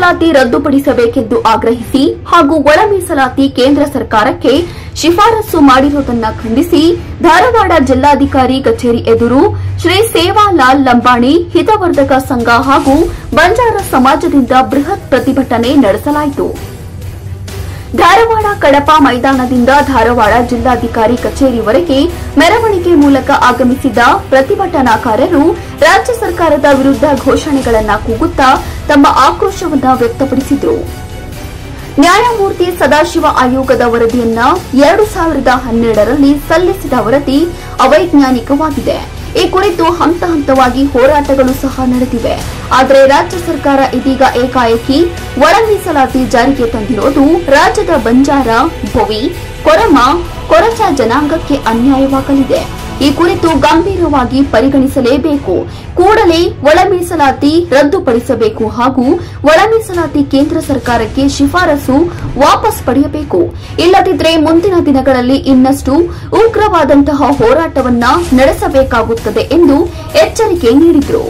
ಮೀಸಲಾತಿ ರದ್ದುಪಡಿಸಬೇಕೆಂದು ಆಗ್ರಹಿಸಿ ಹಾಗೂ ಒಳ ಮೀಸಲಾತಿ ಕೇಂದ್ರ ಸರ್ಕಾರಕ್ಕೆ ಶಿಫಾರಸು ಮಾಡಿರುವುದನ್ನು ಖಂಡಿಸಿ ಧಾರವಾಡ ಜಿಲ್ಲಾಧಿಕಾರಿ ಕಚೇರಿ ಎದುರು ಶ್ರೀ ಸೇವಾಲಾಲ್ ಲಂಬಾಣಿ ಹಿತವರ್ಧಕ ಸಂಘ ಹಾಗೂ ಬಂಜಾರ ಸಮಾಜದಿಂದ ಬೃಹತ್ ಪ್ರತಿಭಟನೆ ನಡೆಸಲಾಯಿತು ಧಾರವಾಡ ಕಡಪ ಮೈದಾನದಿಂದ ಧಾರವಾಡ ಜಿಲ್ಲಾಧಿಕಾರಿ ಕಚೇರಿವರೆಗೆ ಮೆರವಣಿಗೆ ಮೂಲಕ ಆಗಮಿಸಿದ ಪ್ರತಿಭಟನಾಕಾರರು ರಾಜ್ಯ ಸರ್ಕಾರದ ವಿರುದ್ಧ ಘೋಷಣೆಗಳನ್ನು ಕೂಗುತ್ತಾ ತಮ್ಮ ಆಕ್ರೋಶವನ್ನು ವ್ಯಕ್ತಪಡಿಸಿದರು ನ್ಯಾಯಮೂರ್ತಿ ಸದಾಶಿವ ಆಯೋಗದ ವರದಿಯನ್ನ ಎರಡು ಸಾವಿರದ ಹನ್ನೆರಡರಲ್ಲಿ ಸಲ್ಲಿಸಿದ ವರದಿ ಅವೈಜ್ಞಾನಿಕವಾಗಿದೆ ಈ ಕುರಿತು ಹಂತ ಹಂತವಾಗಿ ಹೋರಾಟಗಳು ಸಹ ನಡೆದಿವೆ ಆದರೆ ರಾಜ್ಯ ಸರ್ಕಾರ ಇದೀಗ ಏಕಾಏಕಿ ಒಳ ಮೀಸಲಾತಿ ಜಾರಿಗೆ ತಂದಿರೋದು ರಾಜ್ಯದ ಬಂಜಾರ ಭೋವಿ ಕೊರಮ ಕೊರಚ ಜನಾಂಗಕ್ಕೆ ಅನ್ಯಾಯವಾಗಲಿದೆ ಈ ಕುರಿತು ಗಂಭೀರವಾಗಿ ಪರಿಗಣಿಸಲೇಬೇಕು ಕೂಡಲೇ ಒಳ ಮೀಸಲಾತಿ ರದ್ದುಪಡಿಸಬೇಕು ಹಾಗೂ ಒಳ ಮೀಸಲಾತಿ ಕೇಂದ್ರ ಸರ್ಕಾರಕ್ಕೆ ಶಿಫಾರಸು ವಾಪಸ್ ಪಡೆಯಬೇಕು ಇಲ್ಲದಿದ್ದರೆ ಮುಂದಿನ ದಿನಗಳಲ್ಲಿ ಇನ್ನಷ್ಟು ಉಗ್ರವಾದಂತಹ ಹೋರಾಟವನ್ನ ನಡೆಸಬೇಕಾಗುತ್ತದೆ ಎಂದು ಎಚ್ಚರಿಕೆ ನೀಡಿದರು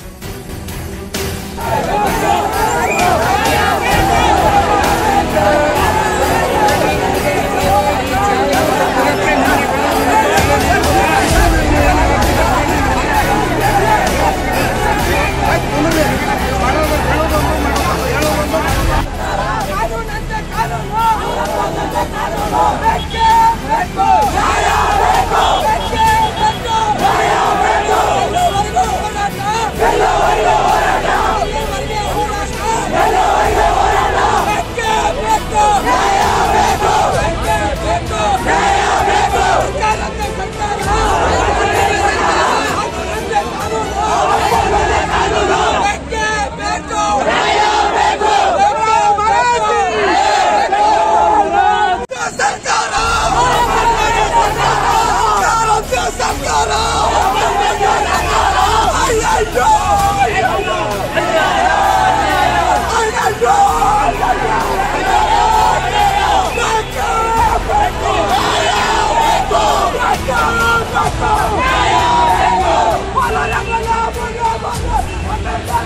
ಕಾನೂನಂತೆ ಕಾನೂನು ಕಾನೂನು ಬೇಕೇ ಬೇಕು ನ್ಯಾಯ ಬೇಕು ಬೇಕೇ ಬೇಕು ನ್ಯಾಯ ಬೇಕು ಎಲ್ಲವರೆಗೂ ಹೋರಾಟ ಎಲ್ಲವರೆಗೂ ಹೋರಾಟ ಎಲ್ಲವರೆಗೂ ಹೋರಾಟ ಎಲ್ಲವರೆಗೂ ಹೋರಾಟ ಬೇಕೇ ಬೇಕು ನ್ಯಾಯ ಬೇಕು ಬೇಕೇ ಬೇಕು ನ್ಯಾಯ ಬೇಕು ಸರ್ಕಾರಕ್ಕೆ ಸರ್ಕಾರ ಕಾನೂನಂತೆ ಕಾನೂನು ಬೇಕೇ ಬೇಕು ನ್ಯಾಯ ಬೇಕು ಸರ್ಕಾರ ರಾಜ್ಯ ಸರ್ಕಾರ ಅಯ್ಯಯ್ಯೋ ಅಯ್ಯಯ್ಯೋ ಬೇಕು, ಬೇಕು, ನ್ಯಾಯ ಬೇಕು, ಬೇಕು, ಬೇಕು, ನ್ಯಾಯ ಬೇಕು. ಬಲರಂಗಲ, ಬಲ, ಬಲ,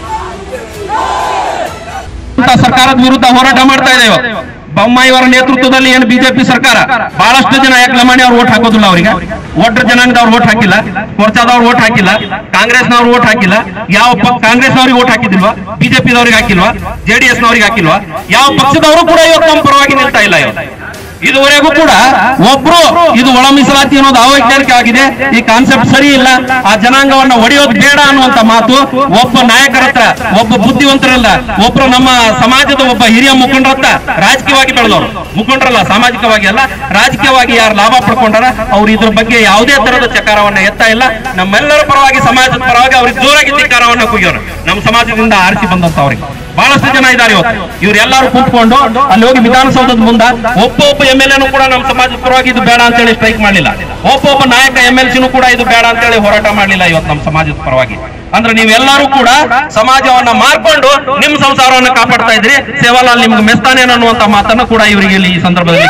ಅಂತ ಸರ್ಕಾರದ ವಿರುದ್ಧ ಹೋರಾಟ ಮಾಡ್ತಾ ಇದ್ದೇವೆ ಬೊಮ್ಮಾಯಿ ಅವರ ನೇತೃತ್ವದಲ್ಲಿ ಏನು ಬಿಜೆಪಿ ಸರ್ಕಾರ ಬಹಳಷ್ಟು ಜನ ಯಾಕೆ ಲಮಾಣಿ ಅವ್ರು ಓಟ್ ಹಾಕೋದಿಲ್ಲ ಅವರಿಗೆ ಒಡ್ರ ಜನಾಂಗದವ್ರು ಓಟ್ ಹಾಕಿಲ್ಲ ಕೊರ್ಚಾದವ್ರು ಓಟ್ ಹಾಕಿಲ್ಲ ಕಾಂಗ್ರೆಸ್ನವ್ರು ಓಟ್ ಹಾಕಿಲ್ಲ ಯಾವ ಪ- ಕಾಂಗ್ರೆಸ್ನವ್ರಿಗೆ ಓಟ್ ಹಾಕಿದಿಲ್ವಾ ಬಿಜೆಪಿದವ್ರಿಗೆ ಹಾಕಿಲ್ವಾ ಜೆಡಿಎಸ್ ನವರಿಗೆ ಹಾಕಿಲ್ವಾ ಯಾವ ಪಕ್ಷದವರು ಕೂಡ ಇವತ್ತು ನಮ್ಮ ಪರವಾಗಿ ನಿಲ್ತಾ ಇಲ್ಲ ಇವತ್ತು ಇದುವರೆಗೂ ಕೂಡ ಒಬ್ರು ಇದು ಒಳ ಮೀಸಲಾತಿ ಅನ್ನೋದು ಅವೈಜ್ಞಾನಿಕ ಆಗಿದೆ ಈ ಕಾನ್ಸೆಪ್ಟ್ ಸರಿ ಇಲ್ಲ ಆ ಜನಾಂಗವನ್ನ ಒಡೆಯೋದು ಬೇಡ ಅನ್ನುವಂತ ಮಾತು ಒಬ್ಬ ನಾಯಕರ ಹತ್ರ ಒಬ್ಬ ಬುದ್ಧಿವಂತರಲ್ಲ ಒಬ್ರು ನಮ್ಮ ಸಮಾಜದ ಒಬ್ಬ ಹಿರಿಯ ಮುಖಂಡರ ಹತ್ರ ರಾಜಕೀಯವಾಗಿ ಬೆಳೆದವರು ಮುಖಂಡರಲ್ಲ ಸಾಮಾಜಿಕವಾಗಿ ಅಲ್ಲ ರಾಜಕೀಯವಾಗಿ ಯಾರು ಲಾಭ ಪಡ್ಕೊಂಡಾರ ಅವ್ರು ಇದ್ರ ಬಗ್ಗೆ ಯಾವುದೇ ತರದ ಚಕಾರವನ್ನ ಎತ್ತಾ ಇಲ್ಲ ನಮ್ಮೆಲ್ಲರ ಪರವಾಗಿ ಸಮಾಜದ ಪರವಾಗಿ ಅವ್ರಿಗೆ ಜೋರಾಗಿ ಧಿಕ್ಕಾರವನ್ನ ಕುಯ್ಯೋರು ನಮ್ಮ ಸಮಾಜದಿಂದ ಆರಿಸಿ ಬಂದಂತವ್ರಿಗೆ ಬಹಳಷ್ಟು ಜನ ಇದ್ದಾರೆ ಇವತ್ತು ಇವರೆಲ್ಲರೂ ಕೂತ್ಕೊಂಡು ಅಲ್ಲಿ ಹೋಗಿ ವಿಧಾನಸೌಧದ ಮುಂದ ಒಬ್ಬ ಒಬ್ಬ ಎಂ ಎಲ್ ಎನು ಕೂಡ ನಮ್ಮ ಸಮಾಜದ ಪರವಾಗಿ ಇದು ಬೇಡ ಅಂತೇಳಿ ಸ್ಟ್ರೈಕ್ ಮಾಡಲಿಲ್ಲ ಒಬ್ಬ ಒಬ್ಬ ನಾಯಕ ಎಂ ಎಲ್ ಸಿನೂ ಕೂಡ ಇದು ಬೇಡ ಅಂತೇಳಿ ಹೋರಾಟ ಮಾಡಲಿಲ್ಲ ಇವತ್ತು ನಮ್ಮ ಸಮಾಜದ ಪರವಾಗಿ ಅಂದ್ರೆ ನೀವೆಲ್ಲರೂ ಕೂಡ ಸಮಾಜವನ್ನ ಮಾರ್ಕೊಂಡು ನಿಮ್ಮ ಸಂಸಾರವನ್ನ ಕಾಪಾಡ್ತಾ ಇದ್ರಿ ಸೇವಾಲಾಲ್ ನಿಮ್ಗೆ ಮೆಸ್ತಾನೆ ಅನ್ನುವಂತ ಮಾತನ್ನ ಕೂಡ ಇವರಿಗೆ ಇಲ್ಲಿ ಈ ಸಂದರ್ಭದಲ್ಲಿ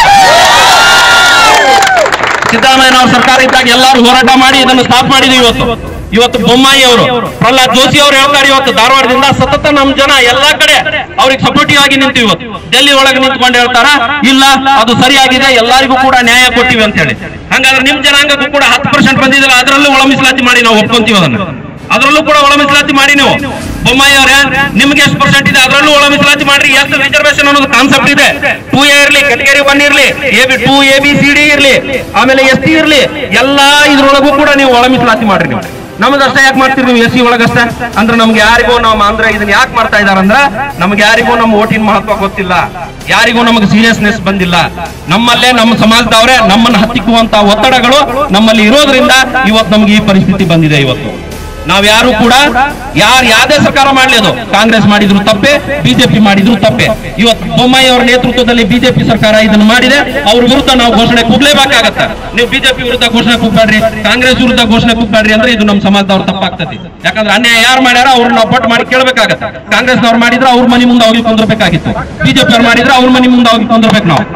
ಸಿದ್ದರಾಮಯ್ಯ ಅವ್ರ ಸರ್ಕಾರ ಇದ್ದಾಗ ಎಲ್ಲರೂ ಹೋರಾಟ ಮಾಡಿ ಇದನ್ನು ಸ್ಟಾಪ್ ಮಾಡಿದ್ವಿ ಇವತ್ತು ಇವತ್ತು ಬೊಮ್ಮಾಯಿ ಅವರು ಪ್ರಹ್ಲಾದ್ ಜೋಶಿ ಅವರು ಹೇಳ್ತಾರೆ ಇವತ್ತು ಧಾರವಾಡದಿಂದ ಸತತ ನಮ್ ಜನ ಎಲ್ಲಾ ಕಡೆ ಅವ್ರಿಗೆ ಸಪೋರ್ಟಿವ್ ಆಗಿ ನಿಂತು ಇವತ್ತು ಡೆಲ್ಲಿ ಒಳಗೆ ನಿಂತ್ಕೊಂಡು ಹೇಳ್ತಾರ ಇಲ್ಲ ಅದು ಸರಿಯಾಗಿದೆ ಎಲ್ಲರಿಗೂ ಕೂಡ ನ್ಯಾಯ ಕೊಟ್ಟಿವಿ ಅಂತ ಹೇಳಿ ಹಂಗಾದ್ರೆ ನಿಮ್ ಜನಾಂಗಕ್ಕೂ ಕೂಡ ಹತ್ತು ಪರ್ಸೆಂಟ್ ಬಂದಿದ್ರೆ ಅದರಲ್ಲೂ ಒಳ ಮೀಸಲಾತಿ ಮಾಡಿ ನಾವು ಒಪ್ಕೊಂತೀವಿ ಅದನ್ನ ಅದರಲ್ಲೂ ಕೂಡ ಒಳ ಮೀಸಲಾತಿ ಮಾಡಿ ನೀವು ಬೊಮ್ಮಾಯಿ ಅವರೇ ನಿಮ್ಗೆ ಎಷ್ಟು ಪರ್ಸೆಂಟ್ ಇದೆ ಅದರಲ್ಲೂ ಒಳ ಮೀಸಲಾತಿ ಮಾಡ್ರಿ ಎಷ್ಟು ರಿಸರ್ವೇಶನ್ ಅನ್ನೋದು ಕಾನ್ಸೆಪ್ಟ್ ಇದೆ ಟೂ ಎ ಇರ್ಲಿ ಕೆಟಗರಿ ಒನ್ ಇರ್ಲಿ A B two A B C D ಇರ್ಲಿ ಆಮೇಲೆ ಎಸ್ ಟಿ ಇರ್ಲಿ ಎಲ್ಲಾ ಇದ್ರೊಳಗೂ ಕೂಡ ನೀವು ಒಳ ಮೀಸಲಾತಿ ಮಾಡ್ರಿ ನೀವು ನಮಗಷ್ಟೇ ಯಾಕೆ ಮಾಡ್ತೀರಿ ನೀವು ಎಸ್ ಸಿ ಒಳಗಷ್ಟೇ ಅಂದ್ರೆ ನಮ್ಗೆ ಯಾರಿಗೂ ನಾವು ಅಂದ್ರೆ ಇದನ್ನ ಯಾಕೆ ಮಾಡ್ತಾ ಇದಾರಂದ್ರ ನಮ್ಗೆ ಯಾರಿಗೂ ನಮ್ಮ ಓಟಿನ ಮಹತ್ವ ಗೊತ್ತಿಲ್ಲ ಯಾರಿಗೂ ನಮಗೆ ಸೀರಿಯಸ್ನೆಸ್ ಬಂದಿಲ್ಲ ನಮ್ಮಲ್ಲೇ ನಮ್ಮ ಸಮಾಜದವರೇ ನಮ್ಮನ್ನ ಹತ್ತಿಕ್ಕುವಂತ ಒತ್ತಡಗಳು ನಮ್ಮಲ್ಲಿ ಇರೋದ್ರಿಂದ ಇವತ್ತು ನಮ್ಗೆ ಈ ಪರಿಸ್ಥಿತಿ ಬಂದಿದೆ ಇವತ್ತು ನಾವ್ಯಾರು ಕೂಡ ಯಾರು ಯಾವ್ದೇ ಸರ್ಕಾರ ಮಾಡ್ಲಿ ಅದು ಕಾಂಗ್ರೆಸ್ ಮಾಡಿದ್ರು ತಪ್ಪೆ ಬಿಜೆಪಿ ಮಾಡಿದ್ರು ತಪ್ಪೆ ಇವತ್ತು ಬೊಮ್ಮಾಯಿ ಅವರ ನೇತೃತ್ವದಲ್ಲಿ ಬಿಜೆಪಿ ಸರ್ಕಾರ ಇದನ್ನು ಮಾಡಿದೆ ಅವ್ರ ವಿರುದ್ಧ ನಾವು ಘೋಷಣೆ ಕೂಗ್ಲೇಬೇಕಾಗತ್ತೆ ನೀವು ಬಿಜೆಪಿ ವಿರುದ್ಧ ಘೋಷಣೆ ಕೂಗ್ಬೇಡ್ರಿ ಕಾಂಗ್ರೆಸ್ ವಿರುದ್ಧ ಘೋಷಣೆ ಕೂಗ್ಬೇಡ್ರಿ ಅಂದ್ರೆ ಇದು ನಮ್ಮ ಸಮಾಜದವ್ರು ತಪ್ಪಾಗ್ತದೆ ಯಾಕಂದ್ರೆ ಅನ್ಯಾಯ ಯಾರು ಮಾಡ್ಯಾರ ಅವ್ರು ನಾವು ಪಟ್ಟು ಮಾಡಿ ಕೇಳಬೇಕಾಗತ್ತೆ ಕಾಂಗ್ರೆಸ್ನವ್ರು ಮಾಡಿದ್ರೆ ಅವ್ರ ಮನೆ ಮುಂದೆ ಹೋಗಿ ಕುಂದ್ರಬೇಕಾಗಿತ್ತು ಬಿಜೆಪಿ ಅವ್ರು ಮಾಡಿದ್ರೆ ಅವ್ರ ಮನೆ ಮುಂದೆ ಹೋಗಿ ಕುಂದ್ರಬೇಕು ನಾವು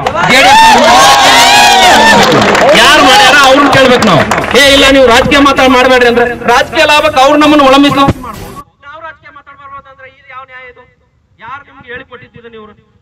ಯಾರು ಮಾಡ್ಯಾರ ಅವ್ರನ್ನ ಕೇಳ್ಬೇಕು ನಾವು ಏ ಇಲ್ಲ ನೀವು ರಾಜಕೀಯ ಮಾತಾಡ್ ಮಾಡಬೇಡ್ರಿ ಅಂದ್ರೆ ರಾಜಕೀಯ ಲಾಭಕ್ಕೆ ಅವ್ರು ನಮ್ಮನ್ನು ಒಳಮಿಸ್ಲ ನಾವು ರಾಜಕೀಯ ಮಾತಾಡ್ಬಾರ್ದಂದ್ರೆ ಇದು ಯಾವ ನ್ಯಾಯ ಇದು ಯಾರು ನಿಮ್ಗೆ ಹೇಳಿಕೊಟ್ಟಿದ್ದೀರ ನೀವು